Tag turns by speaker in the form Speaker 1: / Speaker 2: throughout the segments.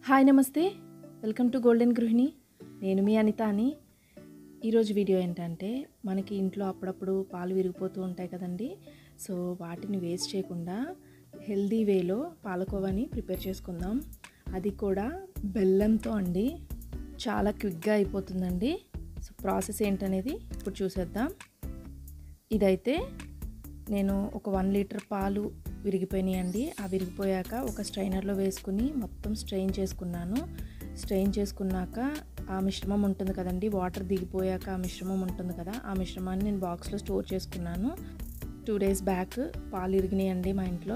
Speaker 1: hi నమస్తే welcome to golden గృహిణి నేను మీ అనిత అని ఈరోజు వీడియో ఏంటంటే మనకి ఇంట్లో అప్పుడప్పుడు పాలు విరిగిపోతూ ఉంటాయి కదండి సో వాటిని వేస్ట్ చేయకుండా హెల్దీ వేలో పాలకోవాని ప్రిపేర్ చేసుకుందాం అది కూడా బెల్లంతో అండి చాలా క్విక్గా అయిపోతుందండి సో ప్రాసెస్ ఏంటనేది ఇప్పుడు చూసేద్దాం ఇదైతే నేను ఒక వన్ లీటర్ పాలు విరిగిపోయినాయండి ఆ విరిగిపోయాక ఒక స్ట్రైనర్లో వేసుకుని మొత్తం స్ట్రెయిన్ చేసుకున్నాను స్ట్రెయిన్ చేసుకున్నాక ఆ మిశ్రమం ఉంటుంది కదండి వాటర్ దిగిపోయాక ఆ మిశ్రమం ఉంటుంది కదా ఆ మిశ్రమాన్ని నేను బాక్స్లో స్టోర్ చేసుకున్నాను టూ డేస్ బ్యాక్ పాలు ఇరిగినాయండి మా ఇంట్లో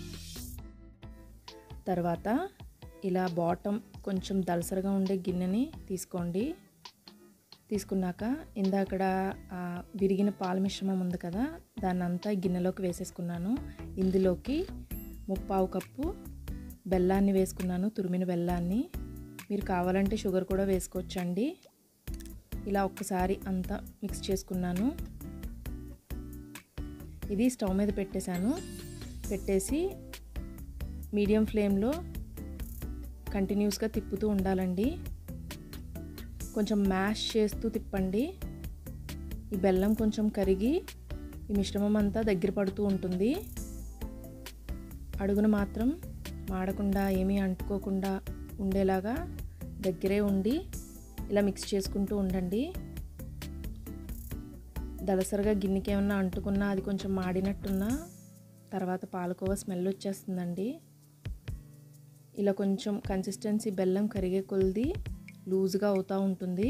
Speaker 1: తర్వాత ఇలా బాటమ్ కొంచెం దలసరగా ఉండే గిన్నెని తీసుకోండి తీసుకున్నాక ఇందాకడ విరిగిన పాల మిశ్రమం ఉంది కదా దాన్ని అంతా గిన్నెలోకి వేసేసుకున్నాను ఇందులోకి ముప్పావు కప్పు బెల్లాన్ని వేసుకున్నాను తురిమిన బెల్లాన్ని మీరు కావాలంటే షుగర్ కూడా వేసుకోవచ్చండి ఇలా ఒక్కసారి అంతా మిక్స్ చేసుకున్నాను ఇది స్టవ్ మీద పెట్టేశాను పెట్టేసి మీడియం ఫ్లేమ్లో కంటిన్యూస్గా తిప్పుతూ ఉండాలండి కొంచెం మ్యాష్ చేస్తూ తిప్పండి ఈ బెల్లం కొంచెం కరిగి ఈ మిశ్రమం అంతా దగ్గర పడుతూ ఉంటుంది అడుగున మాత్రం మాడకుండా ఏమీ అంటుకోకుండా ఉండేలాగా దగ్గరే ఉండి ఇలా మిక్స్ చేసుకుంటూ ఉండండి దలసరిగా గిన్నెకి ఏమన్నా అంటుకున్నా అది కొంచెం మాడినట్టున్నా తర్వాత పాలకోవా స్మెల్ వచ్చేస్తుందండి ఇలా కొంచెం కన్సిస్టెన్సీ బెల్లం కరిగే కొలిది లూజ్గా అవుతూ ఉంటుంది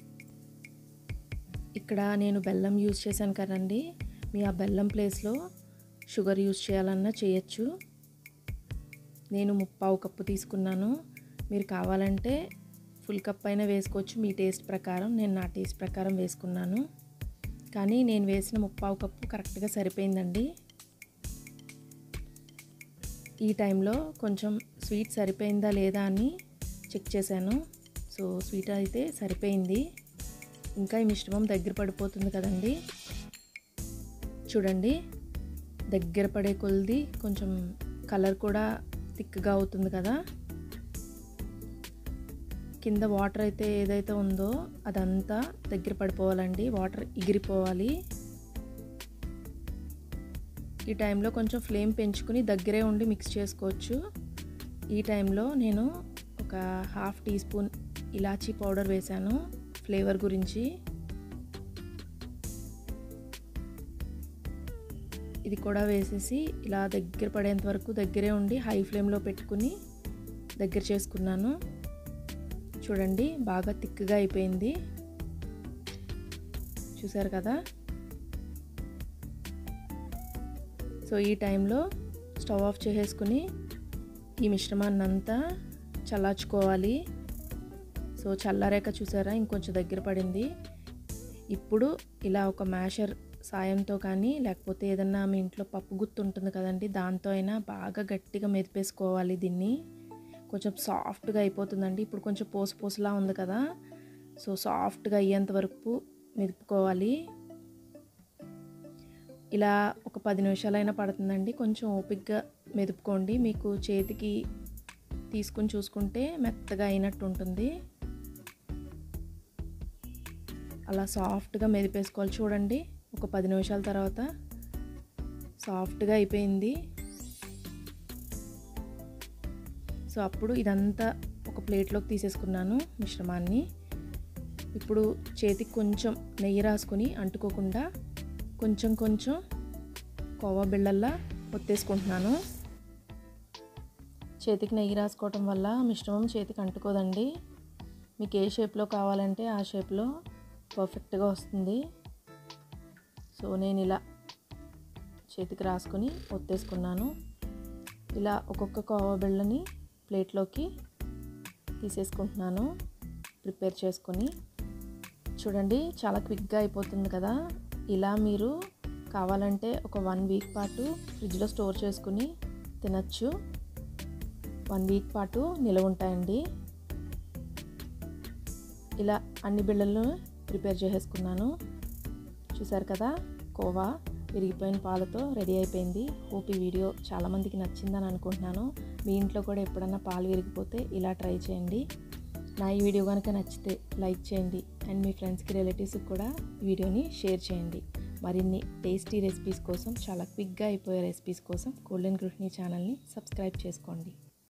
Speaker 1: ఇక్కడ నేను బెల్లం యూజ్ చేశాను కదండి మీ ఆ బెల్లం ప్లేస్లో షుగర్ యూజ్ చేయాలన్నా చేయొచ్చు నేను ముప్పావు కప్పు తీసుకున్నాను మీరు కావాలంటే ఫుల్ కప్ అయినా వేసుకోవచ్చు మీ టేస్ట్ ప్రకారం నేను నా టేస్ట్ ప్రకారం వేసుకున్నాను కానీ నేను వేసిన ముప్పావు కప్పు కరెక్ట్గా సరిపోయిందండి ఈ టైంలో కొంచెం స్వీట్ సరిపోయిందా లేదా అని చెక్ చేశాను సో స్వీట్ అయితే సరిపోయింది ఇంకా ఈ మిశ్రమం దగ్గర పడిపోతుంది కదండి చూడండి దగ్గర పడే కొలిది కొంచెం కలర్ కూడా థిక్గా అవుతుంది కదా కింద వాటర్ అయితే ఏదైతే ఉందో అదంతా దగ్గర పడిపోవాలండి వాటర్ ఎగిరిపోవాలి ఈ టైంలో కొంచెం ఫ్లేమ్ పెంచుకుని దగ్గరే ఉండి మిక్స్ చేసుకోవచ్చు ఈ టైంలో నేను ఒక హాఫ్ టీ స్పూన్ ఇలాచీ పౌడర్ వేశాను ఫ్లేవర్ గురించి ఇది కూడా వేసేసి ఇలా దగ్గర పడేంత వరకు దగ్గరే ఉండి హై ఫ్లేమ్లో పెట్టుకుని దగ్గర చేసుకున్నాను చూడండి బాగా థిక్గా అయిపోయింది చూసారు కదా సో ఈ టైంలో స్టవ్ ఆఫ్ చేసేసుకుని ఈ మిశ్రమాన్ని అంతా చల్లార్చుకోవాలి సో చల్లారాక చూసారా ఇంకొంచెం దగ్గర పడింది ఇప్పుడు ఇలా ఒక మ్యాషర్ సాయంతో కానీ లేకపోతే ఏదన్నా మీ ఇంట్లో పప్పు గుత్తు ఉంటుంది కదండి దాంతో అయినా బాగా గట్టిగా మెదిపేసుకోవాలి దీన్ని కొంచెం సాఫ్ట్గా అయిపోతుందండి ఇప్పుడు కొంచెం పోసు పోసులా ఉంది కదా సో సాఫ్ట్గా అయ్యేంత వరకు మెదుపుకోవాలి ఇలా ఒక పది నిమిషాలైనా పడుతుందండి కొంచెం ఓపిక్గా మెదుపుకోండి మీకు చేతికి తీసుకుని చూసుకుంటే మెత్తగా అయినట్టు ఉంటుంది అలా సాఫ్ట్గా మెదిపేసుకోవాలి చూడండి ఒక పది నిమిషాల తర్వాత సాఫ్ట్గా అయిపోయింది సో అప్పుడు ఇదంతా ఒక ప్లేట్లోకి తీసేసుకున్నాను మిశ్రమాన్ని ఇప్పుడు చేతికి కొంచెం నెయ్యి రాసుకొని అంటుకోకుండా కొంచెం కొంచెం కోవా బిళ్ళల్లా ఒత్తేసుకుంటున్నాను చేతికి నెయ్యి రాసుకోవటం వల్ల మిశ్రమం చేతికి అంటుకోదండి మీకు ఏ షేప్లో కావాలంటే ఆ షేప్లో పర్ఫెక్ట్గా వస్తుంది సో నేను ఇలా చేతికి రాసుకొని ఒత్తేసుకున్నాను ఇలా ఒక్కొక్క కోవా బిళ్ళని ప్లేట్లోకి తీసేసుకుంటున్నాను ప్రిపేర్ చేసుకొని చూడండి చాలా క్విక్గా అయిపోతుంది కదా ఇలా మీరు కావాలంటే ఒక వన్ వీక్ పాటు ఫ్రిడ్జ్లో స్టోర్ చేసుకుని తినచ్చు వన్ వీక్ పాటు నిలవ ఉంటాయండి ఇలా అన్ని బిళ్ళలను ప్రిపేర్ చేసేసుకున్నాను చూసారు కదా కోవా విరిగిపోయిన పాలతో రెడీ అయిపోయింది హోప్ ఈ వీడియో చాలామందికి నచ్చిందని అనుకుంటున్నాను మీ ఇంట్లో కూడా ఎప్పుడన్నా పాలు విరిగిపోతే ఇలా ట్రై చేయండి నా ఈ వీడియో కనుక నచ్చితే లైక్ చేయండి అండ్ మీ ఫ్రెండ్స్కి రిలేటివ్స్కి కూడా ఈ వీడియోని షేర్ చేయండి మరిన్ని టేస్టీ రెసిపీస్ కోసం చాలా క్విక్గా అయిపోయే రెసిపీస్ కోసం గోల్డెన్ గృహిణి ఛానల్ని సబ్స్క్రైబ్ చేసుకోండి